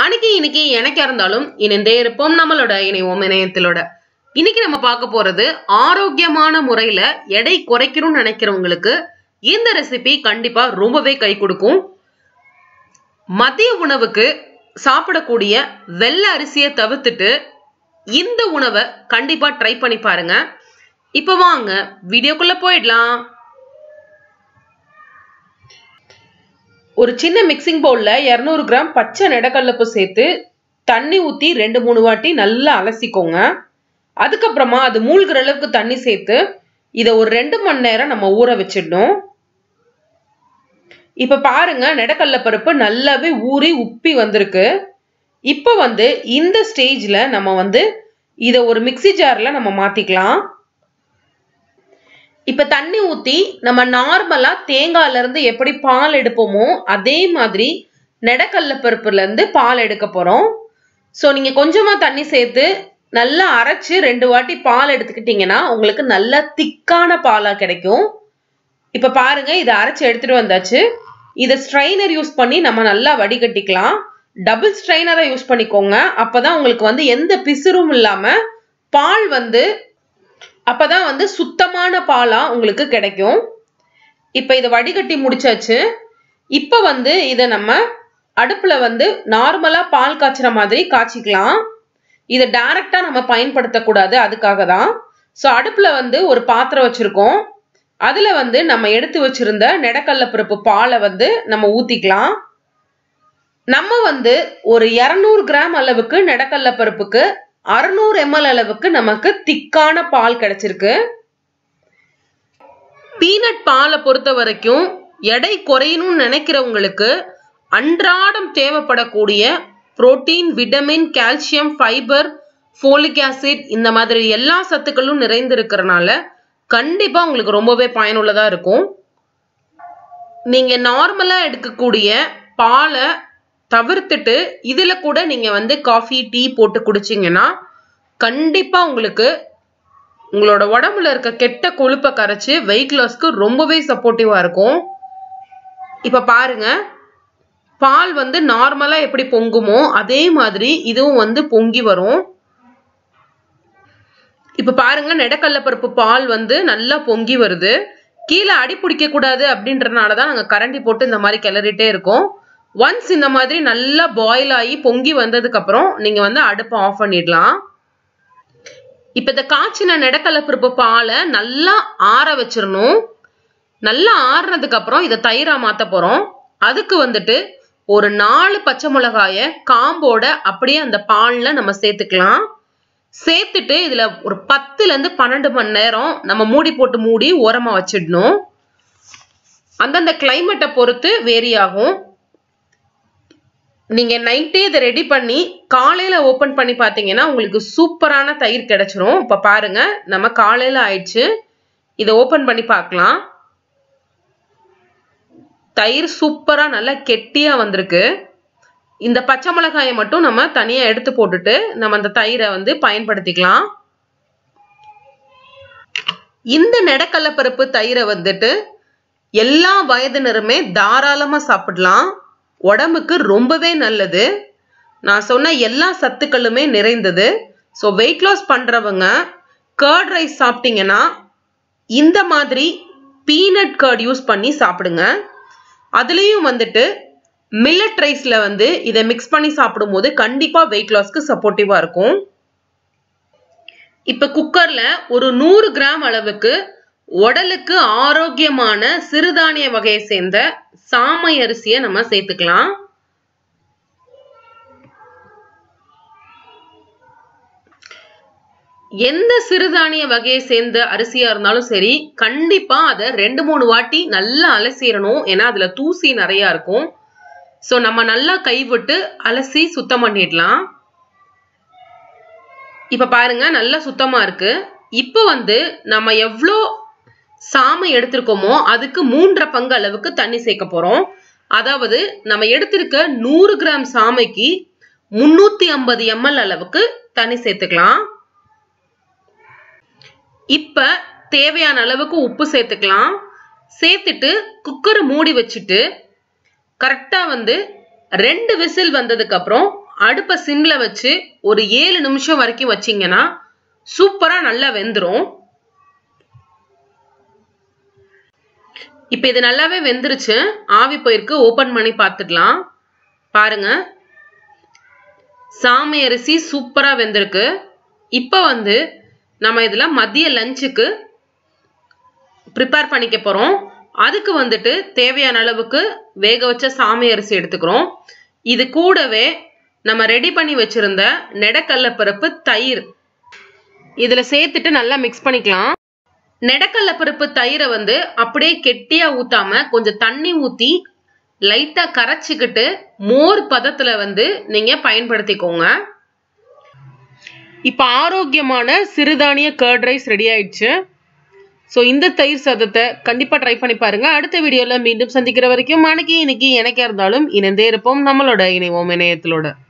அன்னைக்கு இன்னைக்கு எனக்கா இருந்தாலும் இணைந்தே இருப்போம் நம்மளோட இணைவோம் இணையத்திலோட இன்னைக்கு நம்ம பார்க்க போறது ஆரோக்கியமான முறையில எடை குறைக்கணும்னு நினைக்கிறவங்களுக்கு இந்த ரெசிபி கண்டிப்பா ரொம்பவே கை கொடுக்கும் மதிய உணவுக்கு சாப்பிடக்கூடிய வெள்ளை அரிசியை தவிர்த்துட்டு இந்த உணவை கண்டிப்பா ட்ரை பண்ணி பாருங்க இப்ப வாங்க வீடியோக்குள்ள போயிடலாம் ஒரு சின்ன மிக்சிங் பவுல்ல இரநூறு கிராம் பச்சை நெடக்கல்லப்பு சேர்த்து தண்ணி ஊத்தி ரெண்டு மூணு வாட்டி நல்லா அலசிக்கோங்க அதுக்கப்புறமா அது மூழ்கிற அளவுக்கு தண்ணி சேர்த்து இதை ஒரு ரெண்டு மணி நேரம் நம்ம ஊற வச்சிடணும் இப்ப பாருங்க நெடக்கல்ல பருப்பு நல்லாவே ஊறி உப்பி வந்திருக்கு இப்போ வந்து இந்த ஸ்டேஜ்ல நம்ம வந்து இதை ஒரு மிக்சி ஜார்ல நம்ம மாத்திக்கலாம் இப்ப தண்ணி ஊத்தி நம்ம நார்மலா தேங்காயில இருந்து எப்படி பால் எடுப்போமோ அதே மாதிரி நெடக்கல்ல பருப்புல இருந்து பால் எடுக்க போறோம் ஸோ நீங்க கொஞ்சமா தண்ணி சேர்த்து நல்லா அரைச்சு ரெண்டு வாட்டி பால் எடுத்துக்கிட்டீங்கன்னா உங்களுக்கு நல்ல திக்கான பாலா கிடைக்கும் இப்ப பாருங்க இதை அரைச்சு எடுத்துட்டு வந்தாச்சு இதை ஸ்ட்ரைனர் யூஸ் பண்ணி நம்ம நல்லா வடிகட்டிக்கலாம் டபுள் ஸ்ட்ரைனரை யூஸ் பண்ணிக்கோங்க அப்பதான் உங்களுக்கு வந்து எந்த பிசுறும் இல்லாம பால் வந்து அப்பதான் வந்து சுத்தமான பாலா உங்களுக்கு கிடைக்கும் இப்ப இதை வடிகட்டி முடிச்சாச்சு இப்ப வந்து இதை நம்ம அடுப்புல வந்து நார்மலா பால் காய்ச்சுற மாதிரி காய்ச்சிக்கலாம் இதை டைரக்டா நம்ம பயன்படுத்தக்கூடாது அதுக்காக தான் ஸோ அடுப்புல வந்து ஒரு பாத்திரம் வச்சிருக்கோம் அதுல வந்து நம்ம எடுத்து வச்சிருந்த நெடக்கல்ல பருப்பு பாலை வந்து நம்ம ஊத்திக்கலாம் நம்ம வந்து ஒரு இரநூறு கிராம் அளவுக்கு நெடக்கல்ல பருப்புக்கு அறுநூறு எம்எல் அளவுக்கு நமக்கு திக்கான பால் கிடைச்சிருக்கு பீனட் பாலை பொறுத்த வரைக்கும் எடை குறையணும்னு நினைக்கிறவங்களுக்கு அன்றாடம் தேவைப்படக்கூடிய protein vitamin calcium fibre folic acid இந்த மாதிரி எல்லா சத்துக்களும் நிறைந்து இருக்கிறனால கண்டிப்பா உங்களுக்கு ரொம்பவே பயனுள்ளதா இருக்கும் நீங்க நார்மலா எடுக்கக்கூடிய பாலை தவிர்த்துட்டு இதுல கூட நீங்க வந்து காஃபி டீ போட்டு குடிச்சிங்கன்னா கண்டிப்பா உங்களுக்கு உங்களோட உடம்புல இருக்க கெட்ட கொழுப்பை கரைச்சு வெயிட் லாஸ்க்கு ரொம்பவே சப்போர்ட்டிவா இருக்கும் இப்ப பாருங்க பால் வந்து நார்மலா எப்படி பொங்குமோ அதே மாதிரி இதுவும் வந்து பொங்கி வரும் இப்ப பாருங்க நெடக்கல்ல பருப்பு பால் வந்து நல்லா பொங்கி வருது கீழே அடி பிடிக்க கூடாது அப்படின்றதுனாலதான் நாங்க கரண்டி போட்டு இந்த மாதிரி கிளறிட்டே இருக்கோம் ஒன்ஸ் இந்த மாதிரி நல்லா பாயில் ஆகி பொங்கி வந்ததுக்கு அப்புறம் நீங்க வந்து அடுப்பை ஆஃப் பண்ணிடலாம் இப்ப இந்த காய்ச்சின நெடக்கல்ல பருப்பு பாலை நல்லா ஆற வச்சிடணும் நல்லா ஆறுனதுக்கு அப்புறம் இதை தயிரா மாத்த போறோம் அதுக்கு வந்துட்டு ஒரு நாலு பச்சை மிளகாய காம்போட அப்படியே அந்த பால்ல நம்ம சேர்த்துக்கலாம் சேர்த்துட்டு இதுல ஒரு பத்துல இருந்து பன்னெண்டு மணி நேரம் நம்ம மூடி போட்டு மூடி ஓரமா வச்சிடணும் அந்தந்த கிளைமேட்டை பொறுத்து வேரி ஆகும் நீங்க நைட்டே இதை ரெடி பண்ணி காலையில ஓபன் பண்ணி பாத்தீங்கன்னா உங்களுக்கு சூப்பரான தயிர் கிடைச்சிரும் இப்ப பாருங்க நம்ம காலையில ஆயிடுச்சு இதை ஓபன் பண்ணி பார்க்கலாம் தயிர் சூப்பரா நல்லா கெட்டியா வந்திருக்கு இந்த பச்சை மிளகாயை மட்டும் நம்ம தனியா எடுத்து போட்டுட்டு நம்ம அந்த தயிரை வந்து பயன்படுத்திக்கலாம் இந்த நெடக்கல்ல பருப்பு தயிரை வந்துட்டு எல்லா வயதினருமே தாராளமா சாப்பிடலாம் உடம்புக்கு ரொம்பவே நல்லது நான் சொன்ன எல்லா சத்துக்களுமே நிறைந்தது ஸோ வெயிட் லாஸ் பண்றவங்க கர்ட் ரைஸ் சாப்பிட்டீங்கன்னா இந்த மாதிரி பீனட் கர்ட் யூஸ் பண்ணி சாப்பிடுங்க அதுலேயும் வந்துட்டு மில்லட் ரைஸ்ல வந்து இதை மிக்ஸ் பண்ணி சாப்பிடும்போது கண்டிப்பா வெயிட் லாஸ்க்கு சப்போர்ட்டிவா இருக்கும் இப்ப குக்கர்ல ஒரு நூறு கிராம் அளவுக்கு உடலுக்கு ஆரோக்கியமான சிறுதானிய வகையை சேர்ந்த சாமை அரிசியை நம்ம சேர்த்துக்கலாம் எந்த சிறுதானிய வகையை சேர்ந்த அரிசியா இருந்தாலும் சரி கண்டிப்பா அதை ரெண்டு மூணு வாட்டி நல்லா அலசிடணும் ஏன்னா அதுல தூசி நிறைய இருக்கும் ஸோ நம்ம நல்லா கைவிட்டு அலசி சுத்தம் பண்ணிடலாம் இப்ப பாருங்க நல்லா சுத்தமா இருக்கு இப்போ வந்து நம்ம எவ்வளோ சாமை எடுத்திருக்கோமோ அதுக்கு மூன்றரை பங்கு அளவுக்கு தண்ணி சேர்க்க போறோம் அதாவது நம்ம எடுத்திருக்க நூறு கிராம் சாமைக்கு முன்னூத்தி ஐம்பது எம்எல் அளவுக்கு தண்ணி சேர்த்துக்கலாம் இப்ப தேவையான அளவுக்கு உப்பு சேர்த்துக்கலாம் சேர்த்துட்டு குக்கரை மூடி வச்சுட்டு கரெக்டா வந்து ரெண்டு விசில் வந்ததுக்கு அப்புறம் அடுப்பை சிம்ல வச்சு ஒரு ஏழு நிமிஷம் வரைக்கும் வச்சீங்கன்னா சூப்பரா நல்லா வெந்துரும் இப்போ இது நல்லாவே வெந்துருச்சு ஆவி போயிருக்கு ஓபன் பண்ணி பார்த்துக்கலாம் பாருங்க சாமை அரிசி சூப்பரா வெந்திருக்கு இப்போ வந்து நம்ம இதுல மதிய லஞ்சுக்கு ப்ரிப்பேர் பண்ணிக்க போறோம் அதுக்கு வந்துட்டு தேவையான அளவுக்கு வேக வச்ச சாமை அரிசி எடுத்துக்கிறோம் இது கூடவே நம்ம ரெடி பண்ணி வச்சிருந்த நெடக்கல்ல பருப்பு தயிர் இதுல சேர்த்துட்டு நல்லா மிக்ஸ் பண்ணிக்கலாம் நெடக்கல்ல பருப்பு தயிரை வந்து அப்படியே கெட்டியா ஊத்தாம கொஞ்சம் தண்ணி ஊத்தி லைட்டா கரைச்சிக்கிட்டு மோர் பதத்துல வந்து நீங்க பயன்படுத்திக்கோங்க இப்ப ஆரோக்கியமான சிறுதானிய கர்ட் ரைஸ் ரெடி ஆயிடுச்சு ஸோ இந்த தயிர் சாதத்தை கண்டிப்பாக ட்ரை பண்ணி பாருங்க அடுத்த வீடியோவில் மீண்டும் சந்திக்கிற வரைக்கும் அன்னைக்கு இன்னைக்கு எனக்கே இருந்தாலும் இணைந்தே இருப்போம் நம்மளோட இணைவோம் இணையத்திலோட